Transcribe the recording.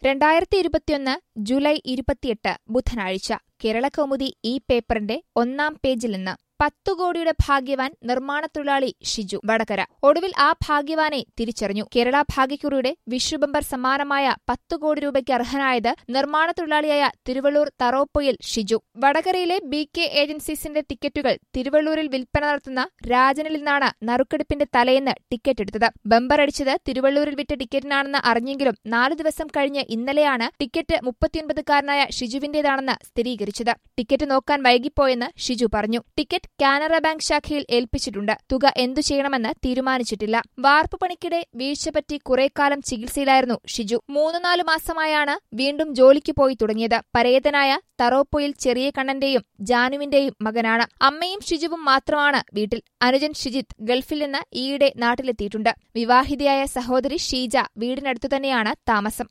രണ്ടായിരത്തി ഇരുപത്തിയൊന്ന് ജൂലൈ ഇരുപത്തിയെട്ട് ബുധനാഴ്ച കേരളകൗമുദി ഈ പേപ്പറിന്റെ ഒന്നാം പേജിൽ നിന്ന് പത്തു കോടിയുടെ ഭാഗ്യവാൻ നിർമ്മാണ തൊഴിലാളി ഷിജു വടകര ഒടുവിൽ ആ ഭാഗ്യവാനെ തിരിച്ചറിഞ്ഞു കേരള ഭാഗ്യക്കുറിയുടെ വിഷുബമ്പർ സമ്മാനമായ പത്തു കോടി രൂപയ്ക്ക് അർഹനായത് നിർമ്മാണ തൊഴിലാളിയായ തിരുവള്ളൂർ തറോപ്പൊയിൽ ഷിജു വടകരയിലെ ബി കെ ഏജൻസീസിന്റെ ടിക്കറ്റുകൾ തിരുവള്ളൂരിൽ വിൽപ്പന നടത്തുന്ന രാജനിൽ നിന്നാണ് നറുക്കെടുപ്പിന്റെ തലേന്ന് ടിക്കറ്റ് എടുത്തത് ബമ്പർ അടിച്ചത് തിരുവള്ളൂരിൽ വിറ്റ ടിക്കറ്റിനാണെന്ന് അറിഞ്ഞെങ്കിലും നാലു ദിവസം കഴിഞ്ഞ് ഇന്നലെയാണ് ടിക്കറ്റ് മുപ്പത്തിയൊൻപതുകാരനായ ഷിജുവിന്റേതാണെന്ന് സ്ഥിരീകരിച്ചത് ടിക്കറ്റ് നോക്കാൻ വൈകിപ്പോയെന്ന് ഷിജു പറഞ്ഞു ടിക്കറ്റ് കാനറ ബാങ്ക് ശാഖയിൽ ഏൽപ്പിച്ചിട്ടുണ്ട് തുക എന്തു ചെയ്യണമെന്ന് തീരുമാനിച്ചിട്ടില്ല വാർപ്പ് പണിക്കിടെ വീഴ്ച പറ്റി കുറേക്കാലം ചികിത്സയിലായിരുന്നു ഷിജു മൂന്നു നാലു മാസമായാണ് വീണ്ടും ജോലിക്ക് പോയി തുടങ്ങിയത് പരേതനായ തറോപ്പൊയിൽ ചെറിയ കണ്ണന്റെയും ജാനുവിന്റെയും മകനാണ് അമ്മയും ഷിജുവും മാത്രമാണ് വീട്ടിൽ അനുജൻ ഷിജിത്ത് ഗൾഫിൽ നിന്ന് ഈയിടെ നാട്ടിലെത്തിയിട്ടുണ്ട് വിവാഹിതയായ സഹോദരി ഷീജ വീടിനടുത്തു തന്നെയാണ് താമസം